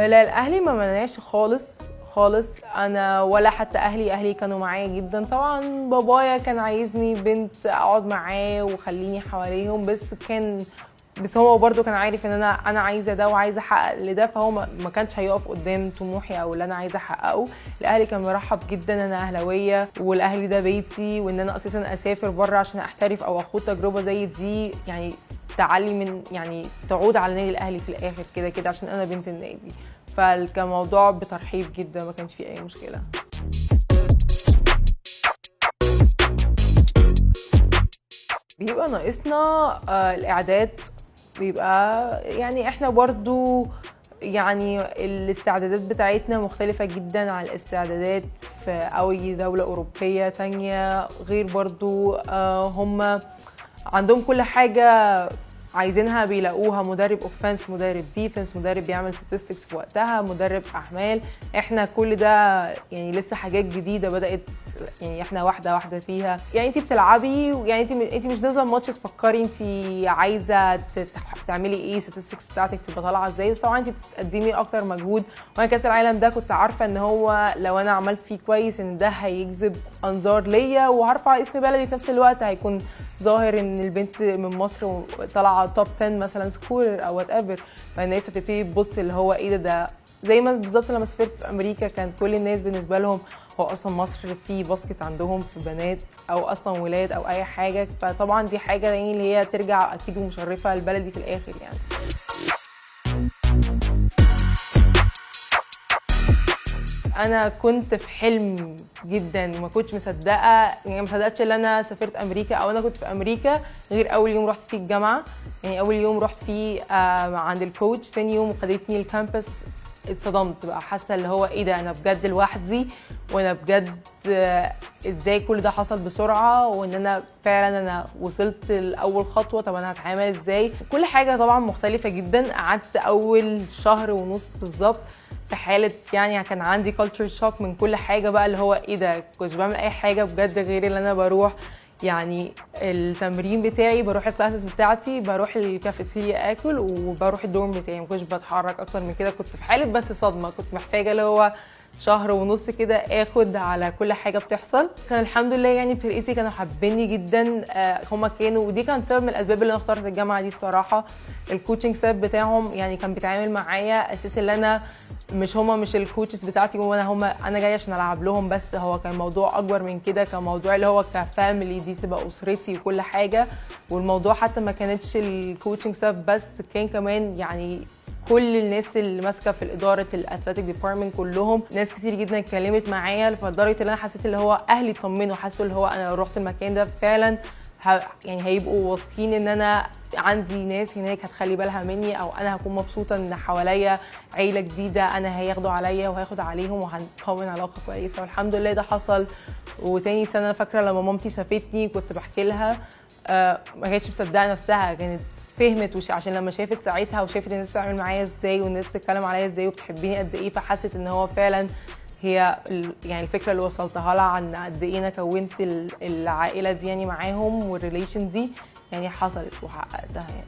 آه، لا الاهلي ما منعناش خالص خالص انا ولا حتى اهلي اهلي كانوا معايا جدا طبعا بابايا كان عايزني بنت اقعد معاه وخليني حواليهم بس كان بس هو برضه كان عارف ان انا انا عايزه ده وعايزه احقق لده فهو ما ما كانش هيقف قدام طموحي او اللي انا عايزه احققه الاهلي كان مرحب جدا انا اهلاويه والاهلي ده بيتي وان انا اساسا اسافر بره عشان احترف او اخوض تجربه زي دي يعني تعلي من يعني تعود على النادي الاهلي في الاخر كده كده عشان انا بنت النادي فكان موضوع بترحيب جدا ما كانش فيه اي مشكله بيبقى ناقصنا آه، الاعداد بيبقى يعني احنا برضو يعني الاستعدادات بتاعتنا مختلفة جدا عن الاستعدادات في أي دولة أوروبية تانية غير برضو آه، هم عندهم كل حاجة عايزينها بيلاقوها مدرب اوفنس مدرب ديفنس مدرب بيعمل statistics في وقتها مدرب احمال احنا كل ده يعني لسه حاجات جديده بدات يعني احنا واحده واحده فيها يعني انت بتلعبي يعني انت انت مش نازله الماتش تفكري انت عايزه تت- تعملي ايه statistics بتاعتك تبقى طالعه ازاي بس طبعا انت بتقدمي اكتر مجهود وانا كاس العالم ده كنت عارفه ان هو لو انا عملت فيه كويس ان ده هيجذب انظار ليا وهرفع اسم بلدي في نفس الوقت هيكون ظاهر ان البنت من مصر طالعه توب 10 مثلا سكورر او وات ايفر فالناس هتبتدي تبص اللي هو ايه ده ده زي ما بالظبط لما سافرت في امريكا كان كل الناس بالنسبه لهم هو اصلا مصر في باسكت عندهم في بنات او اصلا ولاد او اي حاجه فطبعا دي حاجه يعني اللي هي ترجع اكيد ومشرفه لبلدي في الاخر يعني انا كنت في حلم جدا وما كنتش مصدقه يعني ما صدقتش ان انا سافرت امريكا او انا كنت في امريكا غير اول يوم رحت فيه الجامعه يعني اول يوم رحت فيه آه عند الكوتش تاني يوم خدتني الكامبس اتصدمت بقى حاسه اللي هو ايه ده انا بجد لوحدي وانا بجد آه، ازاي كل ده حصل بسرعه وان انا فعلا انا وصلت لاول خطوه طب انا هتعامل ازاي كل حاجه طبعا مختلفه جدا قعدت اول شهر ونص بالظبط في حاله يعني كان عندي كالتشر شوك من كل حاجه بقى اللي هو ايه ده كنتش بعمل اي حاجه بجد غير اللي انا بروح يعني التمرين بتاعي بروح الكلاسز بتاعتي بروح الكافيتيريا اكل وبروح الدورم بتاعي ما كنتش بتحرك اكتر من كده كنت في حاله بس صدمه كنت محتاجه اللي هو شهر ونص كده اخد على كل حاجه بتحصل كان الحمد لله يعني فرقتي كانوا حابيني جدا آه، هما كانوا ودي كانت سبب من الاسباب اللي انا اخترت الجامعه دي الصراحه الكوتشنج ساب بتاعهم يعني كان بيتعامل معايا اساس ان انا مش هما مش الكوتشز بتاعتي وانا هما انا جايه عشان العب لهم بس هو كان موضوع اكبر من كده كان موضوع اللي هو كفاميلي دي تبقى اسرتي وكل حاجه والموضوع حتى ما كانتش الكوتشنج ستاف بس كان كمان يعني كل الناس اللي ماسكه في الاداره الاثليتيك ديبارتمنت كلهم ناس كتير جدا اتكلمت معايا لدرجه ان انا حسيت اللي هو اهلي طمنوا حسوا اللي هو انا لو رحت المكان ده فعلا ه- يعني هيبقوا واثقين ان انا عندي ناس هناك هتخلي بالها مني او انا هكون مبسوطه ان حواليا عيله جديده انا هياخدوا عليا وهاخد عليهم وهنكون علاقه كويسه والحمد لله ده حصل وتاني سنه فاكره لما مامتي شافتني كنت بحكي لها آه ما كانتش مصدقه نفسها كانت فهمت وش عشان لما شافت ساعتها وشافت الناس بتعمل معايا ازاي والناس بتتكلم عليا ازاي وبتحبيني قد ايه فحست ان هو فعلا هي ال- يعني الفكره اللي وصلتها لها عن قد ايه انا كونت ال- العائله دي يعني معاهم والريليشن دي يعني حصلت وحققتها يعني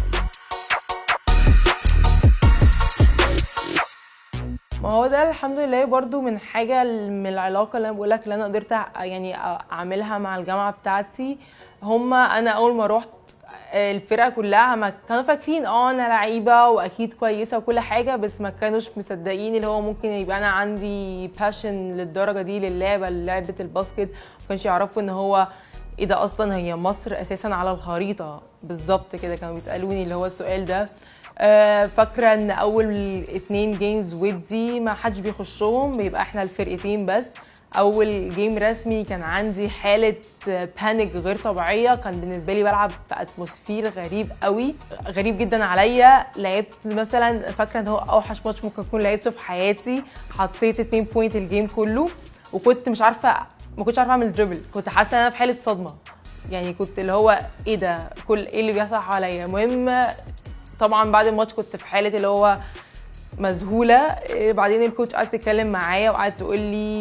ما هو ده الحمد لله برضو من حاجة من العلاقة اللي أنا بقولك اللي أنا قدرت أع- يعني أعملها مع الجامعة بتاعتي هما أنا أول ما رحت الفرقة كلها ما كانوا فاكرين اه أنا لعيبة وأكيد كويسة وكل حاجة بس ما كانوش مصدقين اللي هو ممكن يبقى أنا عندي باشن للدرجة دي للعبة لعبة الباسكت ما كانش يعرفوا إن هو ايه ده اصلا هي مصر اساسا على الخريطه بالظبط كده كانوا بيسالوني اللي هو السؤال ده آه، فاكره ان اول اتنين جيمز ودي ما حدش بيخشهم بيبقى احنا الفرقتين بس اول جيم رسمي كان عندي حاله بانيك غير طبيعيه كان بالنسبه لي بلعب في اتموسفير غريب قوي غريب جدا عليا لعبت مثلا فاكره ان هو اوحش ماتش ممكن اكون لعبته في حياتي حطيت اتنين بوينت الجيم كله وكنت مش عارفه ما كنتش عارفه اعمل دريبل كنت حاسه ان انا في حاله صدمه يعني كنت اللي هو ايه ده كل ايه اللي بيحصل حواليا المهم طبعا بعد الماتش كنت في حاله اللي هو مذهوله إيه، بعدين الكوتش قعدت تتكلم معايا وقعدت تقول لي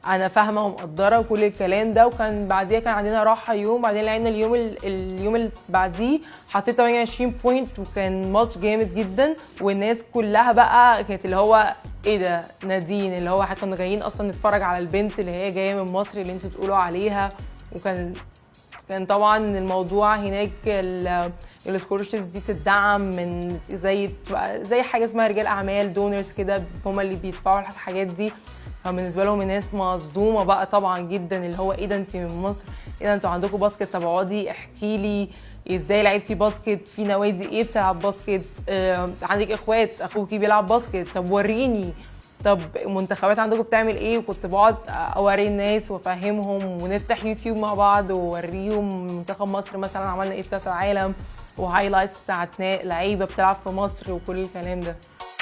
انا فاهمه ومقدره وكل الكلام ده وكان بعديها كان عندنا راحه يوم بعدين لعبنا اليوم ال- اليوم اللي بعديه حطيت 28 بوينت وكان ماتش جامد جدا والناس كلها بقى كانت اللي هو ايه ده نادين اللي هو احنا كنا جايين اصلا نتفرج على البنت اللي هي جايه من مصر اللي انتوا بتقولوا عليها وكان كان طبعا الموضوع هناك السكولرشيبس دي تدعم من زي زي حاجه اسمها رجال اعمال دونرز كده هم اللي بيدفعوا الحاجات دي فبالنسبه لهم الناس مصدومه بقى طبعا جدا اللي هو ايه ده انت من مصر ايه ده انتوا عندكم باسكت طب اقعدي احكي لي ازاي لعبتي باسكت في نوادي ايه بتلعب باسكت آه عندك اخوات اخوكي بيلعب باسكت طب وريني طب منتخبات عندكم بتعمل ايه وكنت بقعد اوري الناس وافهمهم ونفتح يوتيوب مع بعض واوريهم منتخب مصر مثلا عملنا ايه في كاس العالم وهايلايتس بتاعت لعيبه بتلعب في مصر وكل الكلام ده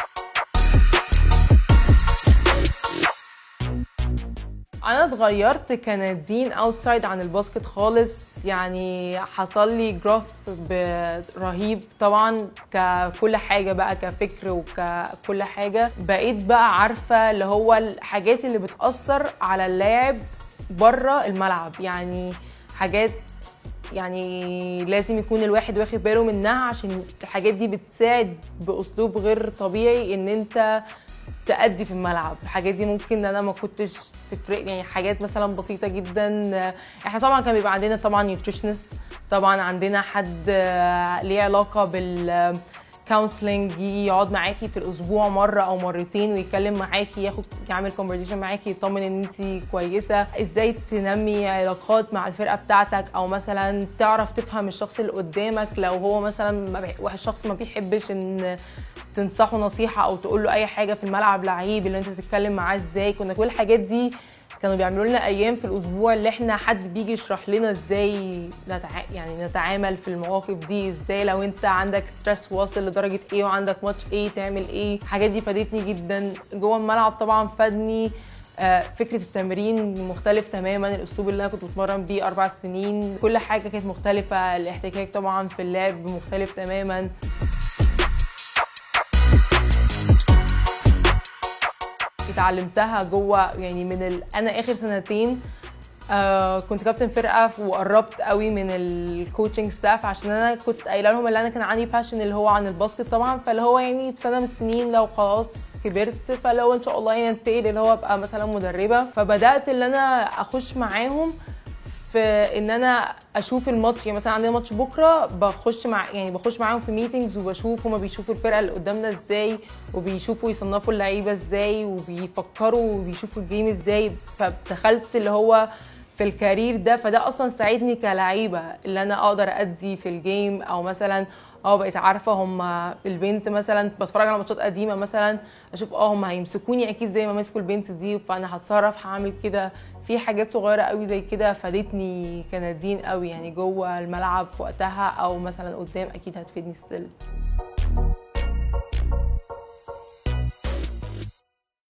انا اتغيرت كنادين اوتسايد عن الباسكت خالص يعني حصل لي جروث رهيب طبعا ككل حاجه بقى كفكر وككل حاجه بقيت بقى عارفه اللي هو الحاجات اللي بتاثر على اللاعب بره الملعب يعني حاجات يعني لازم يكون الواحد واخد باله منها عشان الحاجات دي بتساعد باسلوب غير طبيعي ان انت تأدي في الملعب الحاجات دي ممكن انا ما كنتش تفرق يعني حاجات مثلا بسيطه جدا احنا طبعا كان بيبقى عندنا طبعا نيوتريشنست طبعا عندنا حد ليه علاقه بال كونسلنج يجي يقعد معاكي في الاسبوع مره او مرتين ويتكلم معاكي ياخد يعمل كونفرزيشن معاكي يطمن ان انت كويسه ازاي تنمي علاقات مع الفرقه بتاعتك او مثلا تعرف تفهم الشخص اللي قدامك لو هو مثلا واحد شخص ما بيحبش ان تنصحه نصيحه او تقول له اي حاجه في الملعب لعيب اللي انت تتكلم معاه ازاي كنا كل الحاجات دي كانوا بيعملوا لنا ايام في الاسبوع اللي احنا حد بيجي يشرح لنا ازاي نتع... يعني نتعامل في المواقف دي ازاي لو انت عندك ستريس واصل لدرجه ايه وعندك ماتش ايه تعمل ايه الحاجات دي فادتني جدا جوه الملعب طبعا فادني فكرة التمرين مختلف تماما الأسلوب اللي أنا كنت بتمرن بيه أربع سنين كل حاجة كانت مختلفة الاحتكاك طبعا في اللعب مختلف تماما اتعلمتها جوه يعني من ال... انا اخر سنتين آه كنت كابتن فرقه وقربت قوي من الكوتشنج ستاف عشان انا كنت قايله لهم اللي انا كان عندي باشن اللي هو عن الباسكت طبعا فاللي هو يعني في سنه من السنين لو خلاص كبرت فلو ان شاء الله يعني انتقل اللي هو ابقى مثلا مدربه فبدات اللي انا اخش معاهم في ان انا اشوف الماتش يعني مثلا عندنا ماتش بكره بخش مع يعني بخش معاهم في ميتنجز وبشوف هما بيشوفوا الفرقه اللي قدامنا ازاي وبيشوفوا يصنفوا اللعيبه ازاي وبيفكروا وبيشوفوا الجيم ازاي فدخلت اللي هو في الكارير ده فده اصلا ساعدني كلعيبه اللي انا اقدر ادي في الجيم او مثلا اه بقيت عارفه هم البنت مثلا بتفرج على ماتشات قديمه مثلا اشوف اه هم هيمسكوني اكيد زي ما مسكوا البنت دي فانا هتصرف هعمل كده في حاجات صغيره قوي زي كده فادتني كنادين قوي يعني جوه الملعب في وقتها او مثلا قدام اكيد هتفيدني ستيل